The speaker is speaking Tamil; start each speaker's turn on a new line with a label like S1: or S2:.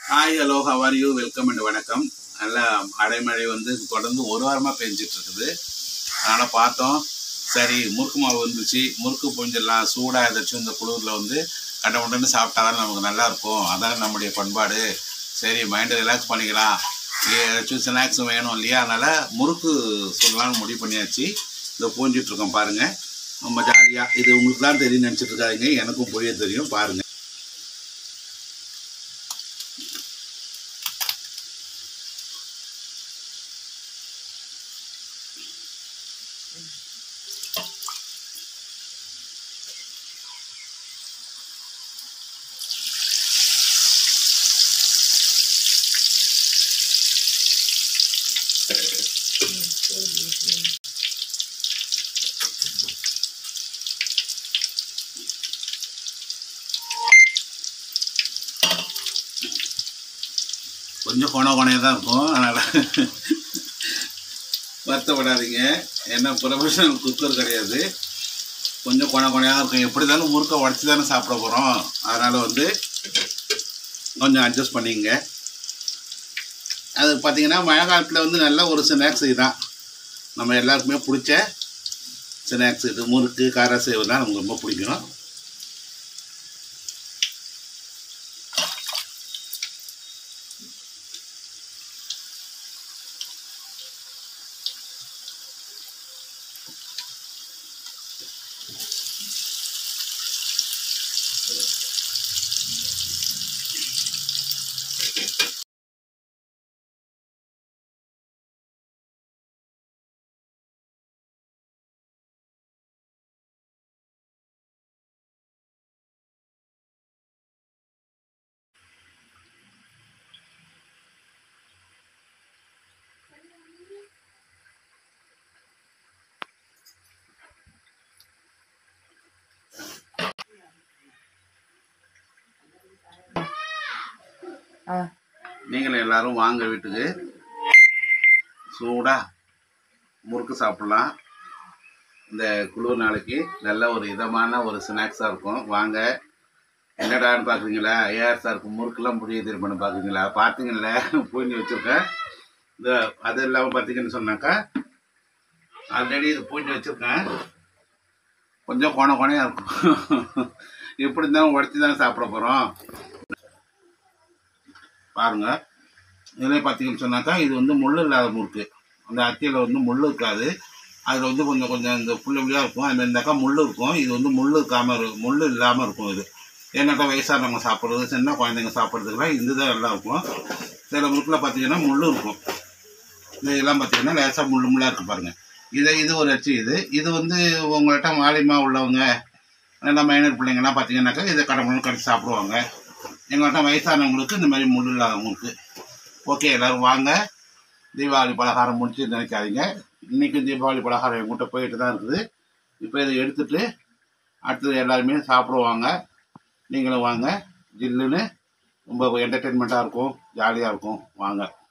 S1: hi hello how are you welcome and வணக்கம் நல்லா அடைமழை வந்து தொடர்ந்து ஒரு வாரமாக பெஞ்சிட்டு இருக்குது அதனால் பார்த்தோம் சரி முறுக்கு மாவு வந்துச்சு முறுக்கு புழிஞ்சிடலாம் சூடாக ஏதாச்சும் இந்த குளிரில் வந்து கண்ட உடனே சாப்பிட்டா தான் நமக்கு நல்லா இருக்கும் அதான் நம்முடைய பண்பாடு சரி மைண்டை ரிலாக்ஸ் பண்ணிக்கலாம் ஏதாச்சும் ஸ்நாக்ஸும் வேணும் இல்லையா அதனால் முறுக்கு சொல்லலாம்னு முடிவு பண்ணியாச்சு இதை பூஞ்சிட்டு இருக்கோம் பாருங்கள் ரொம்ப ஜாலியாக இது உங்களுக்கு தான் தெரியும் நினச்சிட்டு இருக்காதீங்க எனக்கும் புரிய தெரியும் பாருங்கள் கொஞ்சம் கொண கொனையாக தான் இருக்கும் அதனால் வருத்தப்படாதீங்க ஏன்னா ப்ரொஃபஷனல் குக்கர் கிடையாது கொஞ்சம் கொண கொனையாக இருக்கும் எப்படி இருந்தாலும் முறுக்கை உடச்சி தானே சாப்பிட போகிறோம் அதனால் வந்து கொஞ்சம் அட்ஜஸ்ட் பண்ணிங்க அது பார்த்தீங்கன்னா மழை காலத்தில் வந்து நல்ல ஒரு ஸ்நாக்ஸ் இதுதான் நம்ம எல்லாருக்குமே பிடிச்ச ஸ்நாக்ஸ் இது முறுக்கு கார சேவுலாம் நமக்கு ரொம்ப பிடிக்கும்
S2: ஆ
S1: நீங்களும் எல்லாரும் வாங்க வீட்டுக்கு சூடாக முறுக்கு சாப்பிட்லாம் இந்த குளிர் நாளைக்கு நல்ல ஒரு இதமான ஒரு ஸ்நாக்ஸாக இருக்கும் வாங்க என்னடான்னு பார்க்குறீங்களா ஏஆர் சாருக்கு முறுக்கெல்லாம் புரிய திரும்பணும் பார்க்குறீங்களா பார்த்தீங்கல்ல பூஞ்சி வச்சுருக்கேன் இந்த அது இல்லாமல் பார்த்தீங்கன்னு சொன்னாக்கா ஆல்ரெடி இது பூஞ்சி வச்சுருக்கேன் கொஞ்சம் கோண கோணையாக இருக்கும் எப்படி இருந்தாலும் உடச்சி தானே சாப்பிட போகிறோம் பாருங்க இதில் பார்த்தீங்கன்னு சொன்னாக்கா இது வந்து முள் இல்லாத முறுக்கு அந்த அத்தியில் வந்து முள் இருக்காது அதில் வந்து கொஞ்சம் கொஞ்சம் இந்த புள்ளி புள்ளியாக இருக்கும் அது இருந்தாக்கா முள் இருக்கும் இது வந்து முள் இருக்காமல் இருக்கும் முள் இல்லாமல் இருக்கும் இது ஏன்னாக்கா வயசானவங்க சாப்பிட்றது சின்ன குழந்தைங்க சாப்பிட்றதுக்குலாம் இது தான் நல்லா இருக்கும் சில முறுக்கில் பார்த்தீங்கன்னா முள் இருக்கும் இந்த இதெல்லாம் பார்த்தீங்கன்னா லேசாக முள் முள்ளாக இருக்குது பாருங்கள் இதை இது ஒரு அச்சு இது இது வந்து உங்கள்கிட்ட மாலிமா உள்ளவங்க நல்லா மைனர் பிள்ளைங்கள்லாம் பார்த்தீங்கன்னாக்கா இதை கடவுள் கடிச்சு சாப்பிடுவாங்க எங்கள்கிட்ட வயசானவங்களுக்கு இந்த மாதிரி முள் இல்லாதவங்களுக்கு ஓகே எல்லோரும் வாங்க தீபாவளி பலகாரம் முடிச்சு நினைக்காதீங்க இன்றைக்கும் தீபாவளி பலகாரம் எங்கள்கிட்ட போயிட்டு தான் இருக்குது இப்போ இதை எடுத்துட்டு அடுத்தது எல்லாருமே சாப்பிடுவாங்க நீங்களும் வாங்க ஜில்லுன்னு ரொம்ப என்டர்டெயின்மெண்ட்டாக இருக்கும் ஜாலியாக இருக்கும் வாங்க